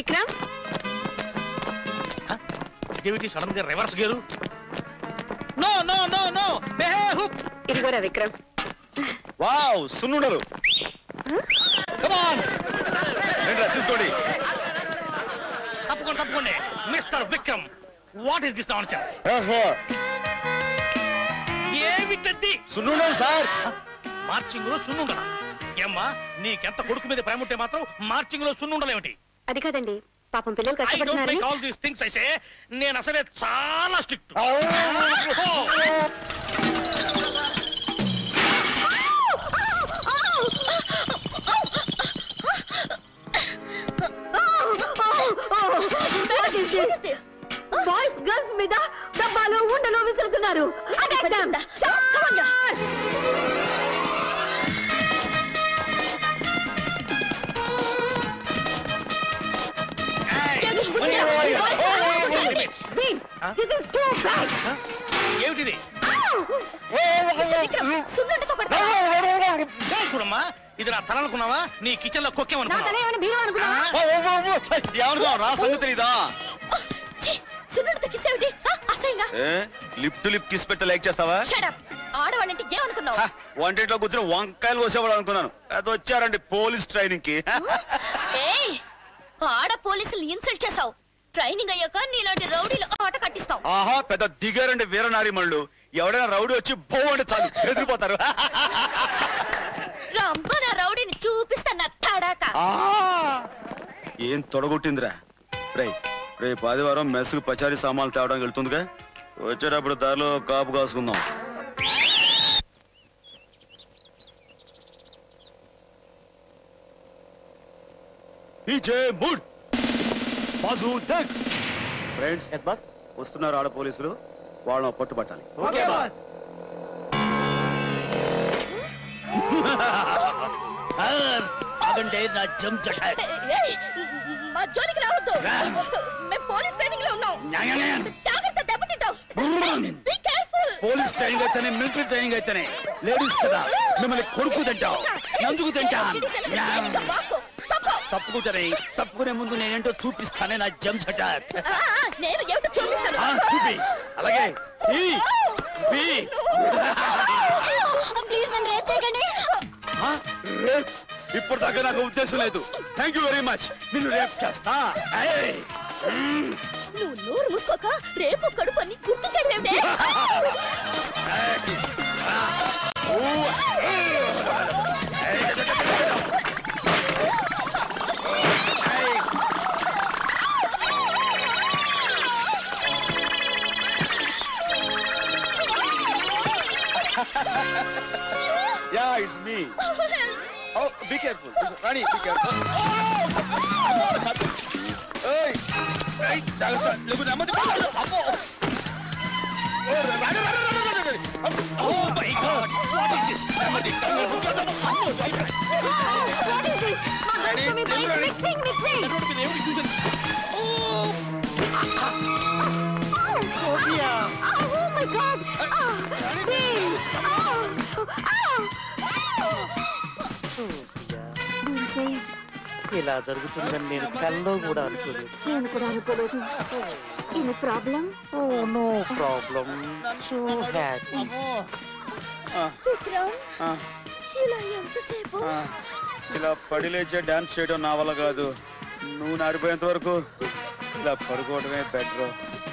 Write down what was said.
విక్రమ్ ఇదేమిటి సడన్ గా reverse gear no no no no బేహుప్ ఇదిగోరా విక్రమ్ వావ్ సున్నుండరు కమాన్ తీసుకోండి తప్పకుండా తప్పకుండా mister Vikram what is this nonsense ఏమిటది సున్నుండరు సార్ మార్చింగ్ లో సున్నుండలా ఏమ్మా నీకెంత కొడుకు మీద ప్రేమ ఉంటే మాత్రం మార్చింగ్ లో సున్నుండలేమిటి అది కాదండి పాపం పిల్లలు ఐ డోంట్ కష్టపడుతున్నారని లైక్ ఆల్ దీస్ థింగ్స్ అయితే నేను అసలే చాలా స్ట్రిక్ట్ బాయ్స్ గర్ల్స్ మీద డబ్బాలు ఉండలు విసురుతున్నారు Attack them! Come on! Beam, this is too bad! ఏమిటిది చూడమ్మా ఇది నా తల అనుకున్నావా నీ కిచెన్ లో నా తల కొక్కేమనుకున్నావా ఏమైనా భీమా అనుకున్నావా ఏమనుకో రా సంగతి తెలీదా సున్నుడు కిసేవిటి అసహ్యంగా a lip to lip kiss పెట్ట లైక్ చేస్తావా షడప్ ఆడవాళ్ళంటే ఏమనుకున్నావు హ, వంటింట్లో కూర్చొని వంకాయలు కోసేవాడు అనుకున్నాను అది వచ్చారండి పోలీస్ ట్రైనింగ్ కి ఏయ్ ఆడ పోలీసులు ఇన్సల్ట్ చేసావు ట్రైనింగ్ అయ్యాక నీలాంటి రౌడీలు ఆట కట్టిస్తాం ఆహా పెద్ద దిగారండి వీరనారిమణులు ఎవడైనా రౌడీ వచ్చి బో అంటే చాలు ఎదిరిపోతారు రమ్మ నా రౌడీని చూపిస్తా నా తడాక ఆ! ఏం తొడగొట్టిందిరా రే రేపు ఆదివారం మెస్సుకు పచారీ సామాన్లు తేవడానికి వెళ్తుందిగా వచ్చేటప్పుడు దారిలో కాపు కాసుకుందాం మూడ్ బాజు దక్ ఫ్రెండ్స్ బస్ వస్తున్నారు ఆడ పోలీసులు వాళ్ళని పట్టుబట్టాలి అదంటే నా జమ్ చటాక్ ఏయ్, మా జోలికి రావద్దు మేము పోలీస్ ట్రైనింగ్ లో ఉన్నాం జాగ్రత్త దెబ్బతింటావు బీ కేర్ఫుల్ పోలీస్ ట్రైనింగ్ అయితేనే మిలిటరీ ట్రైనింగ్ అయితేనే లేడీస్ కదా మిమ్మల్ని కొడుకు తింటాం నందుకు తింటాం తప్పుకుంటానే తప్పుకునే ముందు నేనేంటో చూపిస్తానే నా జమ్ చటాక్ నేను ఏమిటో చూపిస్తాను ఆ, చూపి అలాగే ఈ, ఈ. ప్లీజ్ నన్ను రేప్ చేయకండి ఆ, రేప్. ఇప్పుడు దాకా నాకు ఉద్దేశం లేదు థ్యాంక్ యూ వెరీ మచ్ నిన్ను రేప్ చేస్తా ఏయ్. నువ్వు నోరు మూసుకోక రేపు కడుపు అని గుర్తు చేయడమేమిటే ఏయ్. ఆ. ఊ. ఏయ్. Yeah, it's me. Oh, be careful. Rani, be careful. Hey, hey, జాగ్రత్త. లేకు నెమ్మది పడు. అమ్మో. ఓ, రాని, రాని, రాని, రాని, రాని. Oh my God. What is this? నెమ్మది. అమ్మో, జాగ్రత్త. What is this? మా girls to me boys Ready? mixing, mixing! Road మీద ఏమిటి చూసాను Oh, oh my God! Ah, Beam! Oh, ah! Beam, ఇలా జరుగుతుందని నేను కల్లో కూడా అనుకోలేదు నేను కూడా అనుకోలేదు ఇది problem oh no problem so happy Vikram ఆ, ఇలా ఎంతసేపు ఆ. ఇలా పడి లేచే డాన్స్ చేయడం నా వల్ల కాదు నువ్వు నాడిపోయేంత వరకు ఇలా పడుకోవడమే బెటర్